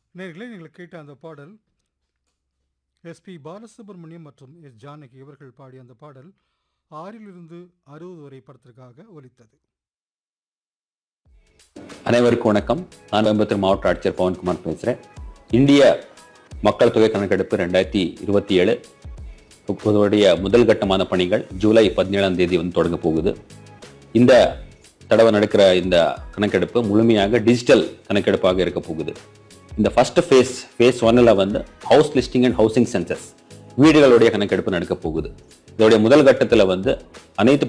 நேர்களே நீங்கள் கேட்ட அந்த பாடல் எஸ்பி பாலசுப்ரமணியம் மற்றும் எஸ் ஜானகி இவர்கள் பாடிய அந்த பாடல் ஆறிலிருந்து அறுபது வரை படத்திற்காக ஒலித்தது அனைவருக்கும் வணக்கம் நான் கோயம்புத்தூர் மாவட்ட ஆட்சியர் பவன்குமார் பேசுகிறேன் இந்திய மக்கள் தொகை கணக்கெடுப்பு ரெண்டாயிரத்தி இருபத்தி ஏழு இப்போதைய முதல் கட்டமான பணிகள் ஜூலை பதினேழாம் தேதி வந்து தொடங்க போகுது இந்த தடவை நடக்கிற இந்த கணக்கெடுப்பு முழுமையாக டிஜிட்டல் கணக்கெடுப்பாக இருக்க போகுது இந்த ஃபர்ஸ்ட் ஃபேஸ் ஃபேஸ் ஒன்னில் வந்து house listing and housing census வீடுகளுடைய கணக்கெடுப்பு நடக்க போகுது இதோடைய முதல் கட்டத்தில் வந்து அனைத்து